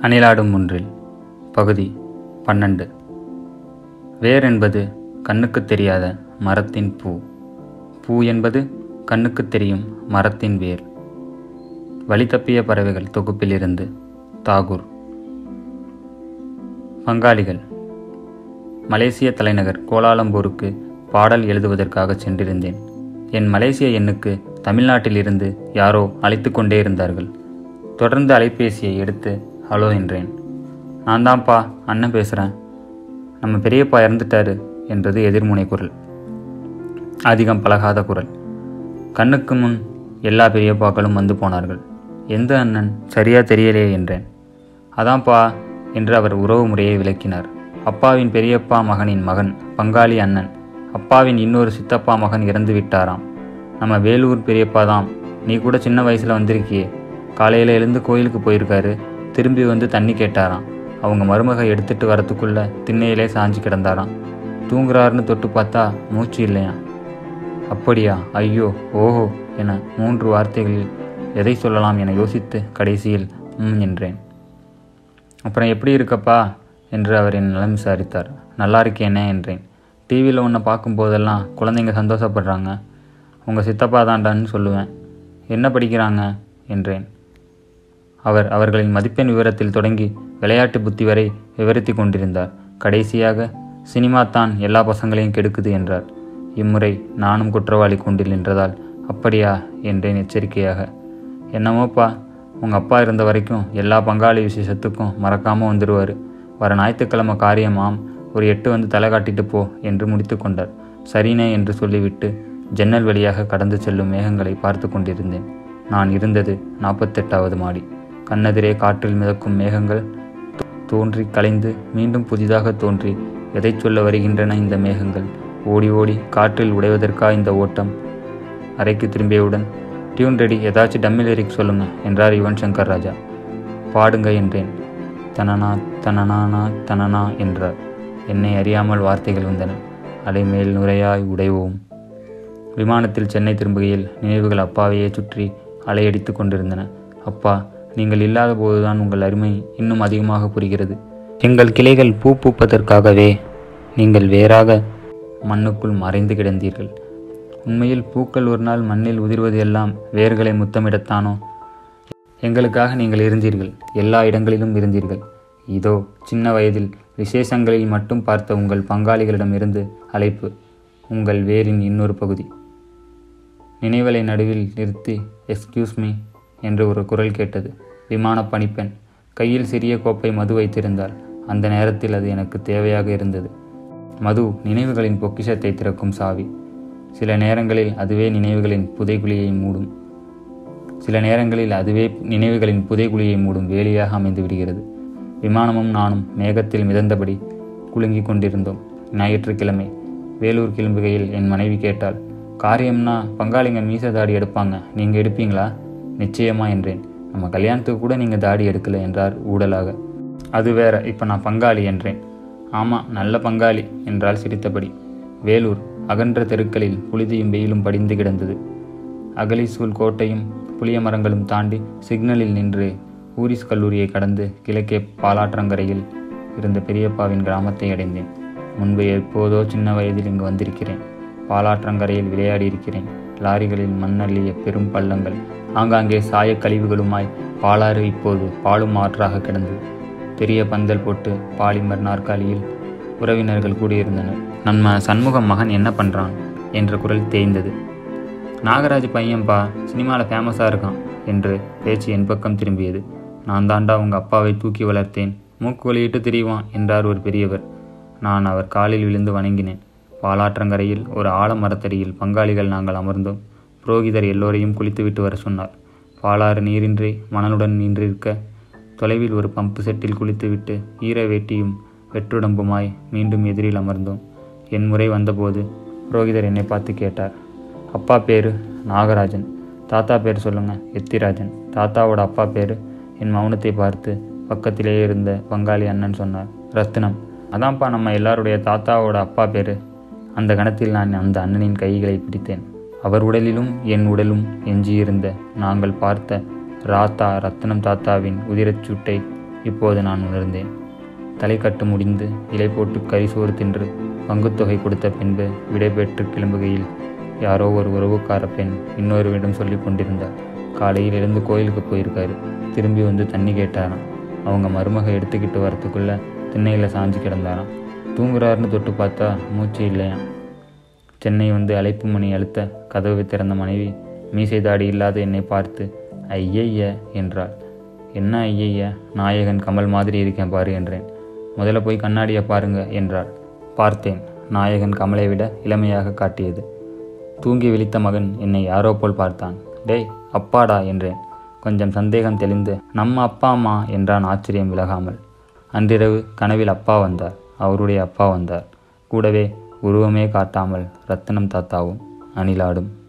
அணிலாடும் ஒன்றில் பகுதி பன்னெண்டு வேர் என்பது கண்ணுக்குத் தெரியாத மரத்தின் பூ பூ என்பது கண்ணுக்குத் தெரியும் மரத்தின் வேர் வழி தப்பிய பறவைகள் தொகுப்பிலிருந்து தாகூர் பங்காளிகள் மலேசிய தலைநகர் கோலாலம்பூருக்கு பாடல் எழுதுவதற்காக சென்றிருந்தேன் என் மலேசிய எண்ணுக்கு தமிழ்நாட்டிலிருந்து யாரோ அழைத்து கொண்டே இருந்தார்கள் தொடர்ந்து அலைபேசியை எடுத்து ஹலோ என்றேன் நான் தான்ப்பா அண்ணன் பேசுகிறேன் நம்ம பெரியப்பா இறந்துட்டாரு என்றது எதிர்முனை குரல் அதிகம் பழகாத குரல் கண்ணுக்கு முன் எல்லா பெரியப்பாக்களும் வந்து போனார்கள் எந்த அண்ணன் சரியா தெரியலையே என்றேன் அதான்ப்பா என்று அவர் உறவு முறையை விளக்கினார் அப்பாவின் பெரியப்பா மகனின் மகன் பங்காளி அண்ணன் அப்பாவின் இன்னொரு சித்தப்பா மகன் இறந்து விட்டாராம் நம்ம வேலூர் பெரியப்பா தான் நீ கூட சின்ன வயசில் வந்திருக்கியே காலையில் எழுந்து கோயிலுக்கு போயிருக்காரு திரும்பி வந்து தண்ணி கேட்டாராம் அவங்க மருமக எடுத்துட்டு வரத்துக்குள்ள திண்ணையிலே சாஞ்சு கிடந்தாராம் தூங்குறாருன்னு தொட்டு பார்த்தா மூச்சு இல்லையா அப்படியா ஐயோ ஓஹோ என மூன்று வார்த்தைகளில் எதை சொல்லலாம் என யோசித்து கடைசியில் ம் என்றேன் அப்புறம் எப்படி இருக்கப்பா என்று அவர் என் நலம் விசாரித்தார் நல்லா இருக்கேனே என்றேன் டிவியில் உன்னை பார்க்கும்போதெல்லாம் குழந்தைங்க சந்தோஷப்படுறாங்க உங்கள் சித்தப்பா தாண்டான்னு சொல்லுவேன் என்ன படிக்கிறாங்க என்றேன் அவர் அவர்களின் மதிப்பெண் விவரத்தில் தொடங்கி விளையாட்டு புத்தி வரை விவரித்து கொண்டிருந்தார் கடைசியாக சினிமா தான் எல்லா பசங்களையும் கெடுக்குது என்றார் இம்முறை நானும் குற்றவாளி கூண்டில் நின்றதால் அப்படியா என்றேன் எச்சரிக்கையாக என்னமோப்பா உங்கள் அப்பா இருந்த வரைக்கும் எல்லா பங்காளி விசேஷத்துக்கும் மறக்காமல் வந்துடுவார் வர ஞாயிற்றுக்கிழமை காரியமாம் ஒரு எட்டு வந்து தலை காட்டிட்டு போ என்று முடித்து கொண்டார் சரினே என்று சொல்லிவிட்டு ஜன்னல் வழியாக கடந்து செல்லும் மேகங்களை பார்த்து கொண்டிருந்தேன் நான் இருந்தது நாற்பத்தெட்டாவது மாடி கண்ணெதிரே காற்றில் மிதக்கும் மேகங்கள் தோன்றி கலைந்து மீண்டும் புதிதாக தோன்றி எதை சொல்ல வருகின்றன இந்த மேகங்கள் ஓடி ஓடி காற்றில் உடைவதற்கா இந்த ஓட்டம் அறைக்கு திரும்பியவுடன் டியூன் ரெடி ஏதாச்சும் டம்மி லிரிக் சொல்லுங்க என்றார் யுவன் சங்கர் ராஜா பாடுங்க என்றேன் தனனா தனனானா தனனா என்றார் என்னை அறியாமல் வார்த்தைகள் வந்தன அலைமேல் நுரையாய் உடைவோம் விமானத்தில் சென்னை திரும்புகையில் நினைவுகள் அப்பாவையே சுற்றி அலையடித்து கொண்டிருந்தன அப்பா நீங்கள் இல்லாத போதுதான் உங்கள் அருமை இன்னும் அதிகமாக புரிகிறது எங்கள் கிளைகள் பூ பூப்பதற்காகவே நீங்கள் வேறாக மண்ணுக்குள் மறைந்து கிடந்தீர்கள் உண்மையில் பூக்கள் ஒரு நாள் மண்ணில் உதிர்வது எல்லாம் வேர்களை முத்தமிடத்தானோ எங்களுக்காக நீங்கள் இருந்தீர்கள் எல்லா இடங்களிலும் இருந்தீர்கள் இதோ சின்ன வயதில் விசேஷங்களில் மட்டும் பார்த்த உங்கள் பங்காளிகளிடமிருந்து அழைப்பு உங்கள் வேரின் இன்னொரு பகுதி நினைவலை நடுவில் நிறுத்தி எக்ஸ்கியூஸ் மீ என்று ஒரு குரல் கேட்டது விமான பணிப்பெண் கையில் சிறிய கோப்பை மது வைத்திருந்தாள் அந்த நேரத்தில் அது எனக்கு தேவையாக இருந்தது மது நினைவுகளின் பொக்கிஷத்தை திறக்கும் சாவி சில நேரங்களில் அதுவே நினைவுகளின் புதைகுழியை மூடும் சில நேரங்களில் அதுவே நினைவுகளின் புதைகுழியை மூடும் வேலியாக அமைந்து விடுகிறது விமானமும் நானும் மேகத்தில் மிதந்தபடி குலுங்கிக் கொண்டிருந்தோம் ஞாயிற்றுக்கிழமை வேலூர் கிளம்புகையில் என் மனைவி கேட்டாள் காரியம்னா பங்காளிங்க மீச தாடி எடுப்பாங்க நீங்கள் எடுப்பீங்களா நிச்சயமா என்றேன் நம்ம கல்யாணத்துக்கு கூட நீங்கள் தாடி எடுக்கல என்றார் ஊடலாக அது வேற இப்போ நான் பங்காளி என்றேன் ஆமாம் நல்ல பங்காளி என்றால் சிரித்தபடி வேலூர் அகன்ற தெருக்களில் புழுதியும் வெயிலும் படிந்து கிடந்தது அகலிசூல் கோட்டையும் புளிய மரங்களும் தாண்டி சிக்னலில் நின்று ஊரிஸ் கல்லூரியை கடந்து கிழக்கே பாலாற்றங்கரையில் இருந்த பெரியப்பாவின் கிராமத்தை அடைந்தேன் முன்பு எப்போதோ சின்ன வயதில் இங்கு வந்திருக்கிறேன் பாலாற்றங்கரையில் விளையாடி இருக்கிறேன் லாரிகளில் மண் அள்ளிய பெரும் பள்ளங்கள் ஆங்காங்கே சாயக் கழிவுகளுமாய் பாலாறு இப்போது பாலும் ஆற்றாக கிடந்தது பெரிய பந்தல் போட்டு பாலிமர் நாற்காலியில் உறவினர்கள் கூடியிருந்தனர் நம்ம சண்முகம் மகன் என்ன பண்ணுறான் என்ற குரல் தேய்ந்தது நாகராஜ் பையன்பா சினிமாவில் ஃபேமஸாக இருக்கான் என்று பேச்சு என் பக்கம் திரும்பியது நான் தாண்டா உங்கள் அப்பாவை தூக்கி வளர்த்தேன் மூக்கு வழியிட்டு திரிவான் என்றார் ஒரு பெரியவர் நான் அவர் காலில் விழுந்து வணங்கினேன் பாலாற்றங்கரையில் ஒரு ஆலமரத்தடியில் பங்காளிகள் நாங்கள் அமர்ந்தோம் புரோகிதர் எல்லோரையும் குளித்துவிட்டு வர சொன்னார் பாலாறு நீரின்றி மணலுடன் நின்றிருக்க தொலைவில் ஒரு பம்பு செட்டில் குளித்துவிட்டு ஈர வேட்டியும் வெற்றுடம்புமாய் மீண்டும் எதிரில் அமர்ந்தோம் என் முறை வந்தபோது புரோகிதர் என்னை பார்த்து கேட்டார் அப்பா பேர் நாகராஜன் தாத்தா பேர் சொல்லுங்க எத்திராஜன் தாத்தாவோட அப்பா பேர் என் மௌனத்தை பார்த்து பக்கத்திலேயே இருந்த பங்காளி அண்ணன் சொன்னார் ரத்தினம் அதான்ப்பா நம்ம எல்லாருடைய தாத்தாவோட அப்பா பேர் அந்த கணத்தில் நான் அந்த அண்ணனின் கைகளை பிடித்தேன் அவர் உடலிலும் என் உடலும் எஞ்சியிருந்த நாங்கள் பார்த்த ராத்தா ரத்னம் தாத்தாவின் உதிரச் சூட்டை இப்போது நான் உணர்ந்தேன் தலை கட்டு முடிந்து இலை போட்டு கறி சோறு தின்று பங்குத்தொகை கொடுத்த பின்பு விடைபெற்று கிளம்புகையில் யாரோ ஒரு உறவுக்கார பெண் இன்னொருவரிடம் சொல்லி கொண்டிருந்தார் காலையில் எழுந்து கோயிலுக்கு போயிருக்காரு திரும்பி வந்து தண்ணி கேட்டாராம் அவங்க மருமக எடுத்துக்கிட்டு வரத்துக்குள்ள திண்ணையில் சாஞ்சு கிடந்தாராம் தூங்குறாருன்னு தொட்டு பார்த்தா மூச்சு இல்லையாம் சென்னை வந்து அழைப்பு மணி அழுத்த கதவு திறந்த மனைவி மீசை தாடி இல்லாத என்னை பார்த்து ஐயைய என்றாள் என்ன ஐயைய நாயகன் கமல் மாதிரி இருக்கேன் பாரு என்றேன் முதல்ல போய் கண்ணாடியை பாருங்க என்றாள் பார்த்தேன் நாயகன் கமலை விட இளமையாக காட்டியது தூங்கி விழித்த மகன் என்னை யாரோ போல் பார்த்தான் டேய் அப்பாடா என்றேன் கொஞ்சம் சந்தேகம் தெளிந்து நம்ம அப்பா அம்மா என்றான் ஆச்சரியம் விலகாமல் அன்றிரவு கனவில் அப்பா வந்தார் அவருடைய அப்பா வந்தார் கூடவே உருவமே காட்டாமல் ரத்தனம் தாத்தாவும் அணிலாடும்